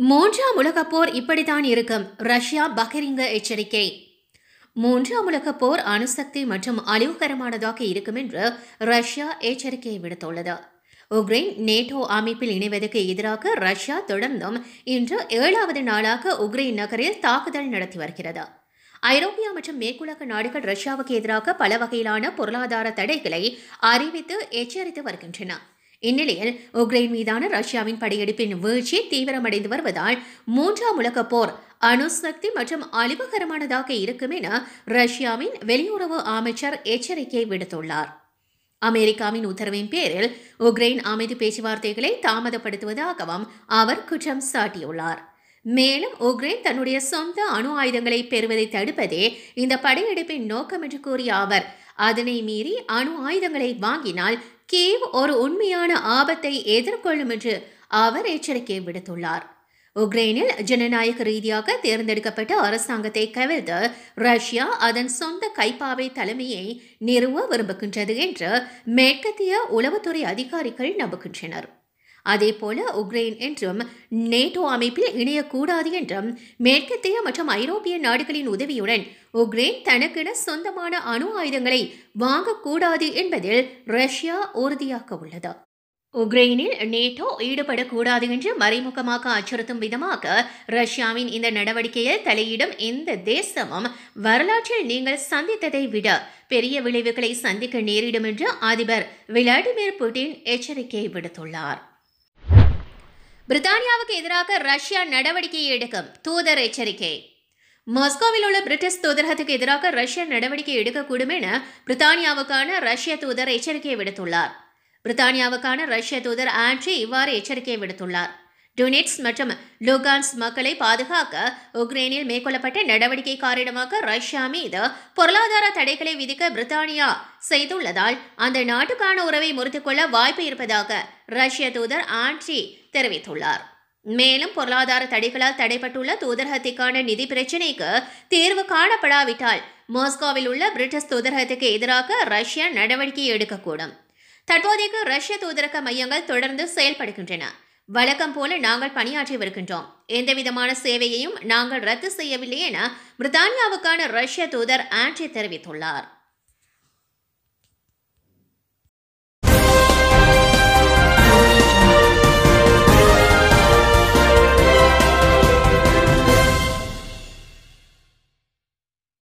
மூன்றாம் உலகப் போர் இப்படித்தான் இருக்கும் ரஷ்யா பகிரிங்க எச்சரிக்கை மூன்றாம் உலகப் போர் அணுசக்தி மற்றும் அழிவுகரமானதாக இருக்கும் என்று ரஷ்யா எச்சரிக்கை விடுத்துள்ளது உக்ரைன் நேட்டோ அமைப்பில் இணைவதற்கு எதிராக ரஷ்யா தொடர்ந்தும் இன்று ஏழாவது நாளாக உக்ரைன் நகரில் தாக்குதல் நடத்தி வருகிறது ஐரோப்பியா மற்றும் மேற்குலக நாடுகள் ரஷ்யாவுக்கு எதிராக பல வகையிலான பொருளாதார தடைகளை அறிவித்து எச்சரித்து வருகின்றன இந்நிலையில் உக்ரைன் மீதான ரஷ்யாவின் படையெடுப்பின் வீழ்ச்சி தீவிரமடைந்து வருவதால் மூன்றாம் உலகப் போர் அணுசக்தி மற்றும் அழிவுகரமானதாக இருக்கும் என ரஷ்யாவின் வெளியுறவு அமைச்சர் எச்சரிக்கை விடுத்துள்ளார் அமெரிக்காவின் உத்தரவின் பேரில் உக்ரைன் அமைதி பேச்சுவார்த்தைகளை தாமதப்படுத்துவதாகவும் அவர் குற்றம் சாட்டியுள்ளார் மேலும் உக்ரைன் தன்னுடைய சொந்த அணு ஆயுதங்களை பெறுவதை தடுப்பதே இந்த படையெடுப்பின் நோக்கம் என்று கூறிய அவர் அதனை மீறி அணு ஆயுதங்களை வாங்கினால் கீவ் ஒரு உண்மையான ஆபத்தை எதிர்கொள்ளும் என்று அவர் எச்சரிக்கை விடுத்துள்ளார் உக்ரைனில் ஜனநாயக ரீதியாக தேர்ந்தெடுக்கப்பட்ட அரசாங்கத்தை கவிழ்த்து ரஷ்யா அதன் சொந்த கைப்பாவை தலைமையை நிறுவ விரும்புகின்றது என்று மேற்கத்திய உளவுத்துறை அதிகாரிகள் நம்புகின்றனர் அதேபோல உக்ரைன் என்றும் நேட்டோ அமைப்பில் இணையக்கூடாது என்றும் மேற்கத்திய மற்றும் ஐரோப்பிய நாடுகளின் உதவியுடன் உக்ரைன் தனக்கென சொந்தமான அணு ஆயுதங்களை வாங்கக்கூடாது என்பதில் ரஷ்யா உறுதியாக உள்ளது உக்ரைனில் நேட்டோ ஈடுபடக்கூடாது என்று மறைமுகமாக அச்சுறுத்தும் விதமாக ரஷ்யாவின் இந்த நடவடிக்கையில் தலையிடும் எந்த தேசமும் வரலாற்றில் நீங்கள் சந்தித்ததை விட பெரிய விளைவுகளை சந்திக்க நேரிடும் என்று அதிபர் விளாடிமிர் புட்டின் எச்சரிக்கை விடுத்துள்ளார் பிரித்தானியாவுக்கு எதிராக ரஷ்யா நடவடிக்கை எடுக்கும் தூதர் எச்சரிக்கை மாஸ்கோவில் உள்ள பிரிட்டிஷ் தூதரகத்துக்கு எதிராக ரஷ்யா நடவடிக்கை எடுக்கக்கூடும் என பிரித்தானியாவுக்கான ரஷ்ய தூதர் எச்சரிக்கை விடுத்துள்ளார் பிரித்தானியாவுக்கான ரஷ்ய தூதர் ஆண்ட்ரி இவ்வாறு எச்சரிக்கை விடுத்துள்ளார் டுனிட்ஸ் மற்றும் லுகான்ஸ் மக்களை பாதுகாக்க உக்ரைனில் மேற்கொள்ளப்பட்ட நடவடிக்கை காரணமாக ரஷ்யா மீது பொருளாதார தடைகளை விதிக்க பிரித்தானியா செய்துள்ளதால் அந்த நாட்டுக்கான உறவை முறித்துக்கொள்ள வாய்ப்பு இருப்பதாக ரஷ்ய தூதர் ஆண்ட்ரி தெரிவித்துள்ளார் மேலும் பொருளாதார தடைகளால் தடைப்பட்டுள்ள தூதரகத்திற்கான நிதி பிரச்சினைக்கு தீர்வு காணப்படாவிட்டால் மாஸ்கோவில் உள்ள பிரிட்டிஷ் தூதரகத்துக்கு எதிராக ரஷ்யா நடவடிக்கை எடுக்கக்கூடும் தற்போதைக்கு ரஷ்ய தூதரக மையங்கள் தொடர்ந்து செயல்படுகின்றன வழக்கம் போல நாங்கள் பணியாற்றி வருகின்றோம் எந்தவிதமான சேவையையும் நாங்கள் ரத்து செய்யவில்லை என பிரித்தானியாவுக்கான ரஷ்ய தூதர் ஆண்ட்ரி தெரிவித்துள்ளார்